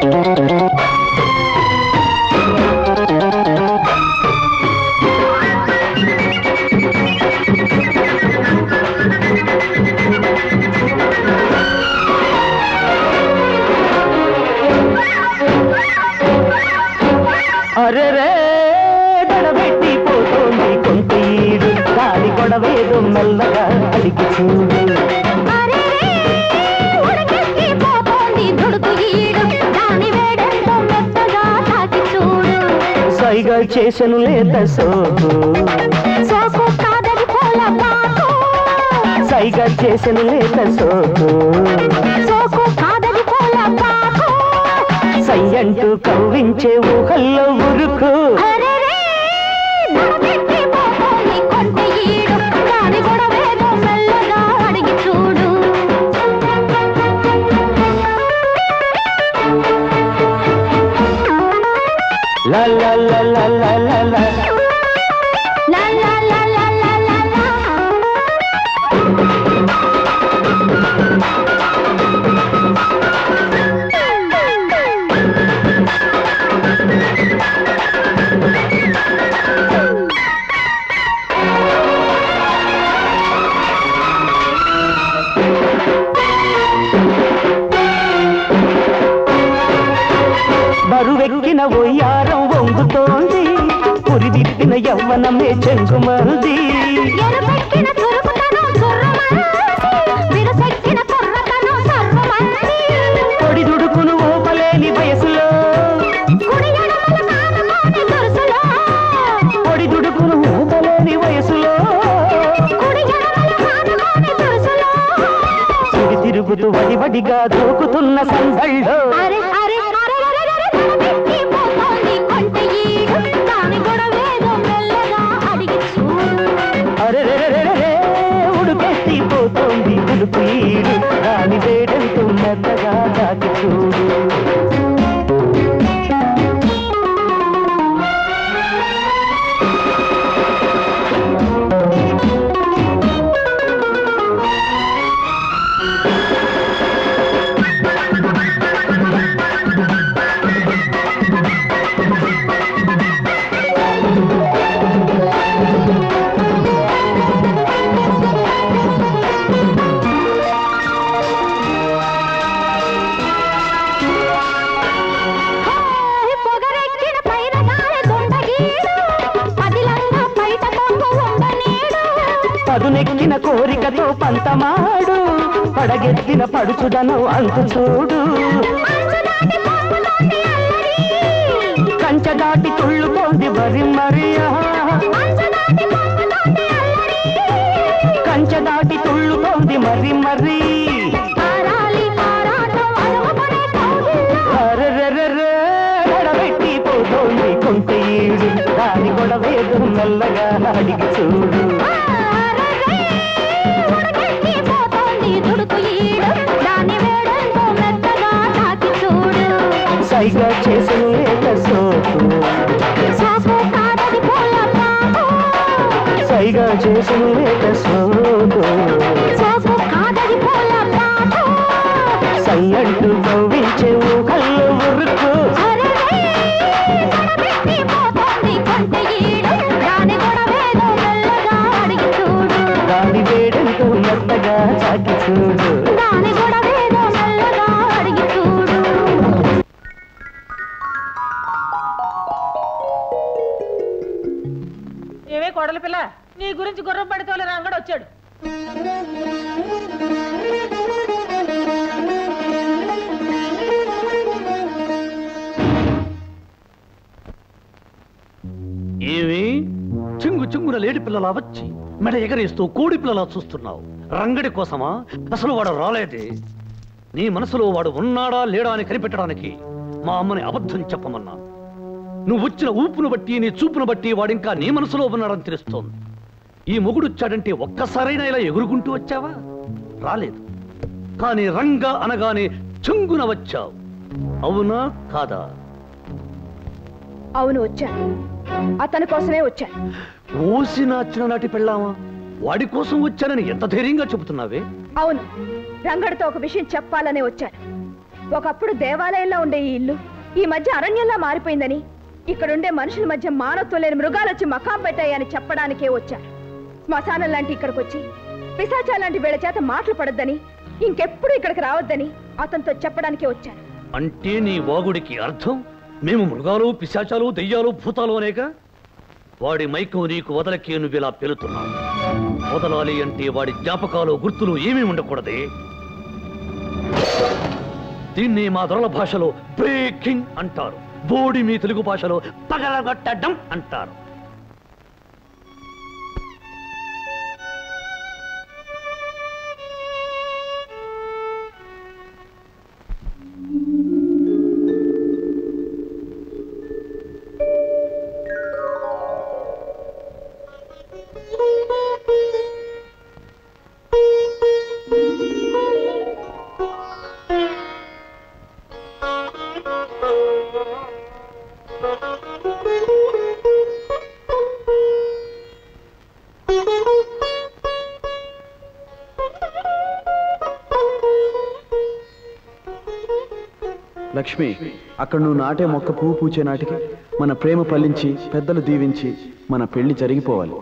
అరెరే గడబెట్టి పోతోంది కొంత ఈడు గాలి గొడవేదో మెల్లగా అడిగి చూడు ఉడకెక్కి పోతోంది దుడుకు ఈడు దాని వేడెంతో మెత్తగా తాకి చూడు సైగా చేసెను లేత సోకు సోకు కాదది పూల పాకు సైగా చేసెను లేత సోకు సోకు కాదది పూల పాకు సయ్యంటూ కవ్వించే ఊహల్లో ఉరుకు అరెరే దడబెట్టి పోతోంది కొంట ఈడు దాని గొడవేదో మెల్లగా అడిగి చూడు లా లా లా లా లా లా లా లా లా లా లా లా లా లా బరువెక్కిన ఒయ్యారం వంగుతోంది పురిదిప్పిన యవ్వనమే చెంగుమంది ఎరుపెక్కిన చురుకుతనం చుర్రుమంది విరసెక్కిన కుర్రతనం సర్వమంది పొడి దుడుకును ఊపలేని వయసులో కుడి ఎడమల కానుకోని దురుసులో పొడి దుడుకును ఊపలేని వయసులో కుడి ఎడమల కానుకోని దురుసులో సుడి తిరుగుతూ వడివడిగా దూకుతున్న సందళ్ళో అరే అరే అరే అరే అరే దడబెట్టి పోతోంది కొంట ఈడు దాని గొడవేదో మెల్లగా అడిగి చూడు అరెరెరెరెరె, ఉడుకెత్తి పోతోంది ఉడుకు ఈడు దాని వేడెంతో మెల్లగా దాటి చూడు హాయ్ పొగరెక్కిన పైన గాలి దొండగీడు పదిలంగా బయట కొంగు ఉండనీడు పదునెక్కిన కోరికతో పంతమాడు పడగెత్తిన పడుచుదను అంతు చూడు అంచుదాటి పొంగుతోంది అల్లరి కంచె దాటి తుళ్ళుతోంది వరి మరియా అంచుదాటి పొంగుతోంది అల్లరి కంచె దాటి తుళ్ళుతోంది మరి మరి ఆరాలి ఆరాటం అడుగుపడే కౌగిల్లో అరెరెరెరె, గడబెట్టి పోతోంది కొంత ఈడు దాని గొడవేదు మెల్లగా అడిగి చూడు ఆరరే ఉడకెక్కి పోతోంది దుడుకు ఈడు దాని వేడెంతో మెత్తగా తాకి చూడు సైగా చేసిన లేత సోకు సాకు కాదది పూల పాకు సైగా చేసిన లేత సోకు సాకు కాదది పూల పాకు సయ్యంటూ కవ్వించే ఊహల్లో ఉరుకు అరెరే దడబెట్టి పోతోంది కొంట ఈడు దాని గొడవేదో మెల్లగా అడిగి చూడు దాని వేడెంతో మెత్తగా చాకి చూడు దాని గొడవేదో మెల్లగా అడిగి చూడు ఏవే కోడలి పిల్ల నీ గురించి గుర్రం పడితే రంగడు వచ్చాడు ఏమి చింగు చింగున లేడి పిల్లలా వచ్చి మెడ ఎగరేస్తూ కోడి పిల్లలా చూస్తున్నావు రంగడి కోసమా అసలు వాడు రాలేదే నీ మనసులో వాడు ఉన్నాడా లేడా అని కనిపెట్టడానికి మా అమ్మని అబద్ధం చెప్పమన్నా నువ్వు వచ్చిన ఊపును బట్టి నీ చూపును బట్టి వాడింకా నీ మనసులో ఉన్నాడని తెలుస్తోంది ఈ మొగుడొచ్చాడంటే ఒక్కసారైనా ఇలా ఎగురుకుంటూ వచ్చావా రాలేదు కానీ రంగ అనగానే చుంగున వచ్చావు అవునా కాదా అవును వచ్చాను అతని కోసమే వచ్చాను ఓసిన చిన్ననాటి పెళ్ళామా వాడి కోసం వచ్చానని ఎంత ధైర్యంగా చెబుతున్నావే అవును రంగడితో ఒక విషయం చెప్పాలనే వచ్చాను ఒకప్పుడు దేవాలయంలో ఉండే ఈ ఇల్లు ఈ మధ్య అరణ్యంలా మారిపోయిందని ఇక్కడుండే మనుషుల మధ్య మానవత్వం లేని మృగాలు వచ్చి మకాం పెట్టాయని చెప్పడానికే వచ్చాను శ్మశానం లాంటి ఇక్కడికి వచ్చి పిశాచా లాంటి వీళ్ళ చేత మాటలు పడొద్దని ఇంకెప్పుడు ఇక్కడికి రావద్దని అతనితో చెప్పడానికే వచ్చాను అంటే నీ వాగుడికి అర్థం మేము మృగాలు పిశాచాలు దెయ్యాలు భూతాలు అనేక వాడి మైకం నీకు వదలకే నువ్వు ఇలా పెలుతున్నావు వదలాలి అంటే వాడి జ్ఞాపకాలు గుర్తులు ఏమీ ఉండకూడదే దీన్ని మా దొరల భాషలో బ్రేకింగ్ అంటారు బోడి మీ తెలుగు భాషలో పగలగొట్టడం అంటారు లక్ష్మి అక్కడ నువ్వు నాటే మొక్క పువ్వు పూచే నాటికి మన ప్రేమ ఫలించి పెద్దలు దీవించి మన పెళ్లి జరిగిపోవాలి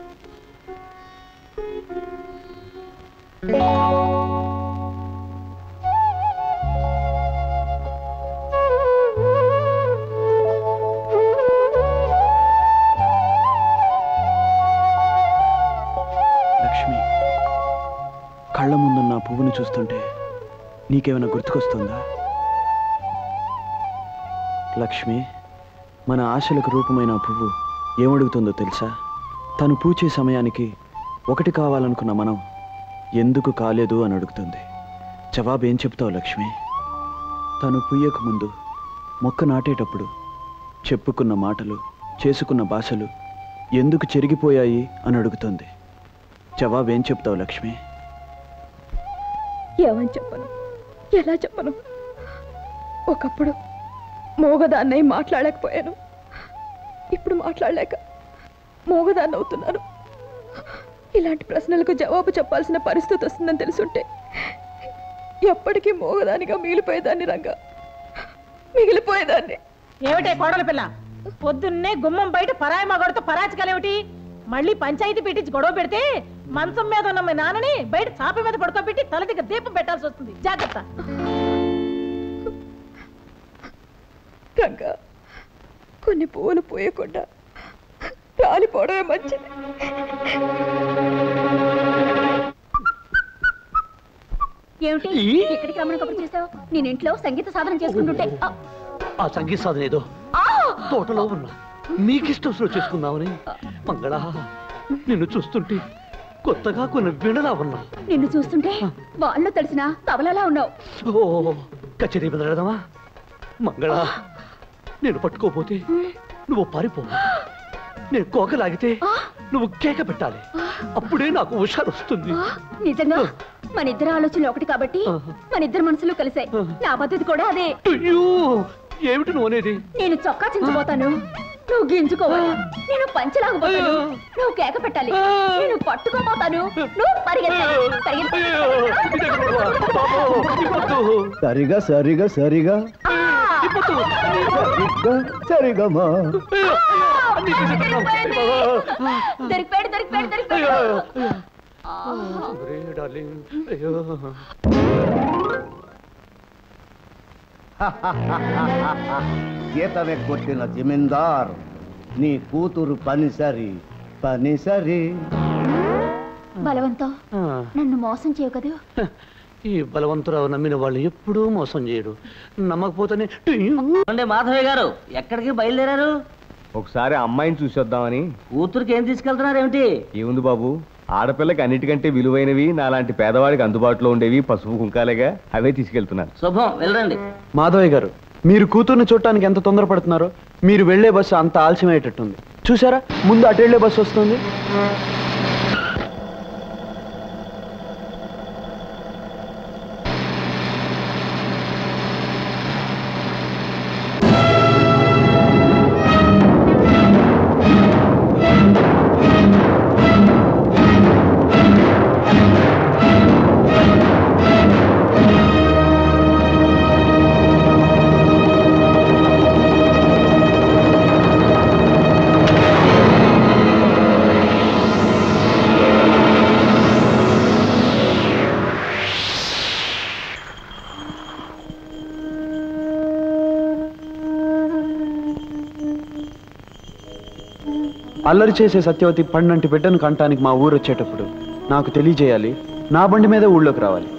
లక్ష్మి కళ్ళ ముందున్న ఆ పువ్వుని చూస్తుంటే నీకేమైనా గుర్తుకొస్తుందా లక్ష్మి మన ఆశలకు రూపమైన ఆ పువ్వు ఏమడుగుతుందో తెలుసా తను పూచే సమయానికి ఒకటి కావాలనుకున్న మనం ఎందుకు కాలేదు అని అడుగుతుంది జవాబు ఏం చెప్తావు లక్ష్మి తను పుయ్యకు ముందు మొక్క నాటేటప్పుడు చెప్పుకున్న మాటలు చేసుకున్న భాషలు ఎందుకు చెరిగిపోయాయి అని అడుగుతుంది జవాబు ఏం చెప్తావు లక్ష్మి ఏమని చెప్పను ఎలా చెప్పను ఒకప్పుడు మోగదాన్నై మాట్లాడలేకపోయాను ఇప్పుడు మాట్లాడలేక మోగదాన్ని అవుతున్నాను ఇలాంటి ప్రశ్నలకు జవాబు చెప్పాల్సిన పరిస్థితి వస్తుందని తెలుసుంటే ఎప్పటికీ మోగదానిగా మిగిలిపోయేదాన్ని రంగా మిగిలిపోయేదాన్ని ఏమిటే కోడల పిల్ల పొద్దున్నే గుమ్మం బయట పరాయి మగడితో పరాచకాలేమిటి మళ్ళీ పంచాయతీ పెట్టించి గొడవ పెడితే మంచం మీద ఉన్న మీ నాన్నని బయట చాప మీద పడుకోబెట్టి తల దగ్గర దీపం పెట్టాల్సి వస్తుంది జాగ్రత్త రంగా కొన్ని పువ్వులు పోయకుండా రాలిపోవడమే మంచిది ఏమిటి ఈ? ఇక్కడికి రమ్మని కబురు చేసావు నేను ఇంట్లో సంగీత సాధన చేసుకుంటుంటే ఆ, ఆ సంగీత సాధన ఏదో తోటలో ఉన్నా నీకిష్టం సో చేసుకుందామని మంగళ నిన్ను చూస్తుంటే కొత్తగా కొన్ని వినలా ఉన్నా నిన్ను చూస్తుంటే వాళ్ళు తెలిసిన తబలలా ఉన్నావు ఓ కచేరీ బదలడదామా మంగళ నేను పట్టుకోపోతే నువ్వు పారిపో నేను కోక లాగితే నువ్వు కేక పెట్టాలి అప్పుడే నాకు హుషారు వస్తుంది ఆ, నిజంగా మన ఇద్దరు ఆలోచనలు ఒకటి కాబట్టి మన ఇద్దరు మనసులు కలిసాయి నా పద్ధతి కూడా అదే అయ్యో ఏమిటి నువ్వు అనేది నేను చొక్కా చించిపోతాను నువ్వు గింజుకోవాలి నేను పంచలాగపోతాను నువ్వు కేక పెట్టాలి నేను పట్టుకోపోతాను నువ్వు పరిగెత్తాలి పరిగెత్తాలి. అయ్యో, ఇదే గొడవ. బాబో, ఇవ్వద్దు. సరిగా సరిగా సరిగా ఆ, ఇవ్వద్దు. సరిగ్గా సరిగమా అయ్యో, అన్నీ తీసేస్తున్నావు. దొరికిపోయింది. దొరికిపోయాడు దొరికిపోయాడు అయ్యో, దొరికిపోయాడు అయ్యో. ఆ. ఒరే, డార్లింగ్. అయ్యో గీతనే కొట్టిన జమీందార్ నీ కూతురు పనిసరి పనిసరి బలవంతం ఆ, నన్ను మోసం చేయవు కదా ఈ బలవంతురావు నమ్మిన వాళ్ళు ఎప్పుడూ మోసం చేయడు నమ్మకపోతేనే అంటే మాధవయ్య గారు ఎక్కడికి బయలుదేరారు ఒకసారి అమ్మాయిని చూసొద్దామని కూతురికి ఏం తీసుకెళ్తున్నారు ఏమిటి ఏముంది బాబు ఆడపిల్లకి అన్నిటికంటే విలువైనవి నాలాంటి పేదవాడికి అందుబాటులో ఉండేవి పసుపు కుంకాలేగా అవే తీసుకెళ్తున్నాను శుభం వెళ్ళండి మాధవయ్య గారు మీరు కూతుర్ని చూడటానికి ఎంత తొందరపడుతున్నారో మీరు వెళ్ళే బస్సు అంత ఆలస్యమయ్యేటట్టుంది చూసారా ముందు అటు వెళ్ళే బస్సు వస్తుంది అల్లరి చేసే సత్యవతి పన్నంటి బిడ్డను కంటానికి మా ఊరు వచ్చేటప్పుడు నాకు తెలియజేయాలి నా బండి మీద ఊళ్ళోకి రావాలి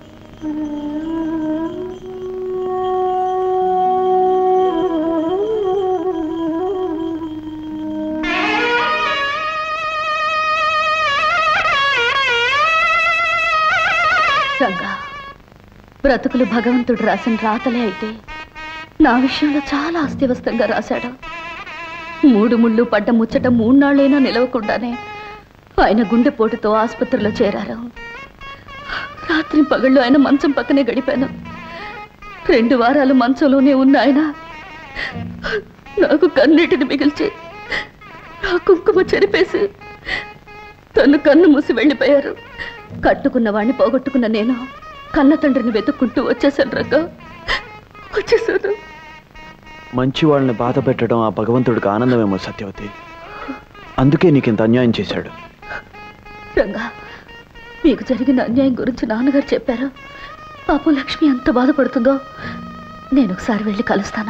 రంగా బ్రతుకులు భగవంతుడు రాసిన రాతలే అయితే నా విషయంలో చాలా అస్తవ్యస్తంగా రాశాడు మూడు ముళ్ళు పడ్డ ముచ్చట మూడునాళ్ళైనా నిలవకుండానే ఆయన గుండెపోటుతో ఆసుపత్రిలో చేరారు రాత్రి పగళ్ళు ఆయన మంచం పక్కనే గడిపాను రెండు వారాలు మంచంలోనే ఉన్న ఆయన నాకు కన్నీటిని మిగిల్చి నా కుంకుమ చెరిపేసి తను కన్ను మూసి వెళ్ళిపోయారు కట్టుకున్న వాణ్ణి పోగొట్టుకున్న నేను కన్న తండ్రిని వెతుక్కుంటూ వచ్చేసాను రంగా వచ్చేసాను మంచి వాళ్ళని బాధ పెట్టడం ఆ భగవంతుడికి ఆనందమేమో సత్యవతి అందుకే నీకింత అన్యాయం చేశాడు రంగా మీకు జరిగిన అన్యాయం గురించి నాన్నగారు చెప్పారు పాపం లక్ష్మి ఎంత బాధపడుతుందో నేను ఒకసారి వెళ్ళి కలుస్తాను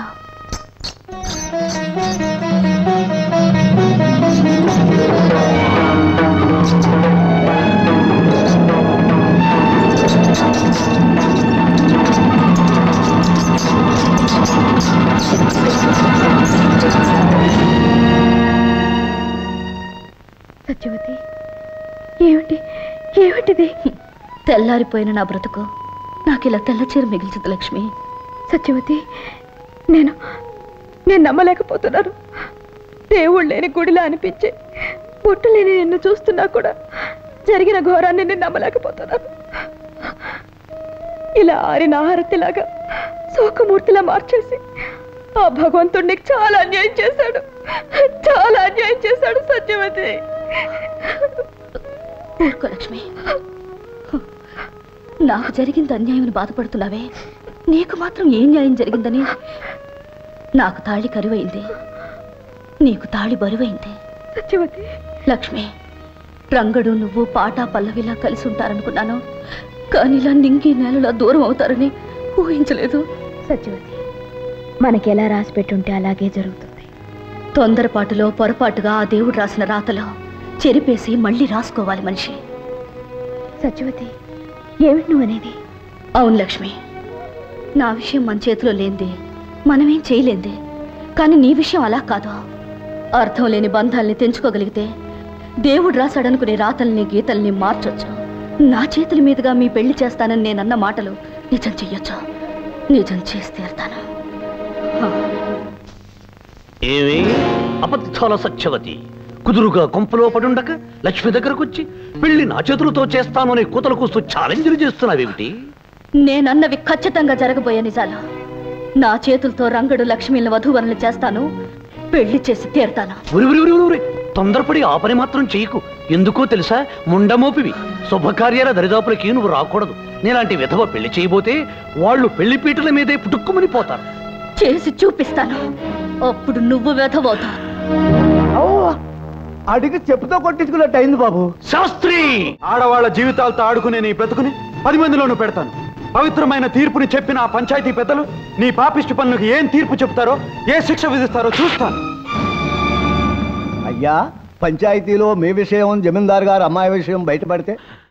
సత్యవతి ఏమిటి ఏమిటిది తెల్లారిపోయిన నా బ్రతుకు నాకు ఇలా తెల్ల చీర మిగిల్చదు లక్ష్మి సత్యవతి నేను నేను నమ్మలేకపోతున్నాను దేవుడు లేని గుడిలా అనిపించే బొట్టు లేని నిన్ను చూస్తున్నా కూడా జరిగిన ఘోరాన్ని నేను నమ్మలేకపోతున్నాను ఇలా ఆరిన ఆహారతిలాగా శోకమూర్తిలా మార్చేసి ఆ భగవంతుడు నీకు చాలా అన్యాయం చేశాడు చాలా అన్యాయం చేశాడు సత్యవతి ఊరుకో లక్ష్మి నాకు జరిగింది అన్యాయం బాధపడుతున్నావే నీకు మాత్రం ఏం న్యాయం జరిగిందని నాకు తాళి కరువైంది నీకు తాళి బరువైంది సత్యవతి లక్ష్మి రంగడు నువ్వు పాట పల్లవిలా కలిసి ఉంటారనుకున్నాను కానీ ఇలా నింగి నేలలా దూరం అవుతారని ఊహించలేదు సత్యవతి మనకి ఎలా రాసి పెట్టుంటే అలాగే జరుగుతుంది తొందరపాటులో పొరపాటుగా ఆ దేవుడు రాసిన రాతలో చెరిపేసి మళ్ళీ రాసుకోవాలి మనిషి సత్యవతి ఏమిటి నువ్వు అనేది అవును లక్ష్మి నా విషయం మన చేతిలో లేనిది మనమేం చేయలేంది కానీ నీ విషయం అలా కాదు అర్థం లేని బంధాల్ని తెంచుకోగలిగితే దేవుడు రాశాడనుకునే రాతల్ని గీతల్ని మార్చొచ్చు నా చేతుల మీదుగా మీ పెళ్లి చేస్తానని నేనన్న మాటలు నిజం చెయ్యొచ్చు నిజం చేసి తీరుతాను హా. ఏమి అబద్ధాల సత్యవతి కుదురుగా కొంపలో పడుండక లక్ష్మి దగ్గరకు వచ్చి పెళ్లి నా చేతులతో చేస్తాను అనే కూతలు కూస్తూ ఛాలెంజ్లు చేస్తున్నావేమిటి నేనన్నవి ఖచ్చితంగా జరగబోయే నిజాలు నా చేతులతో రంగడు లక్ష్మిని వధూవరులు చేస్తాను పెళ్లి చేసి తీరుతాను ఉరి ఉరి ఉరి ఉరి ఉరి. తొందరపడి ఆ పని మాత్రం చెయ్యకు ఎందుకో తెలుసా ముండమోపివి శుభకార్యాల దరిదాపులకి నువ్వు రాకూడదు నేలాంటి విధవ పెళ్లి చేయబోతే వాళ్ళు పెళ్లి పీటల మీదే పుట్టుక్కుమని పోతారు చేసి చూపిస్తాను అప్పుడు నువ్వు వెధవవుతావు అడిగి చెప్పుతో కొట్టించుకున్నట్టు అయింది బాబు శాస్త్రి ఆడవాళ్ళ జీవితాలతో ఆడుకునే నీ బ్రతుకుని పది మందిలోనూ పెడతాను పవిత్రమైన తీర్పుని చెప్పిన ఆ పంచాయతీ పెద్దలు నీ పాపిష్టి పనులకు ఏం తీర్పు చెప్తారో ఏ శిక్ష విధిస్తారో చూస్తాను అయ్యా పంచాయతీలో మీ విషయం జమీందార్ గారు అమ్మాయి విషయం బయటపడితే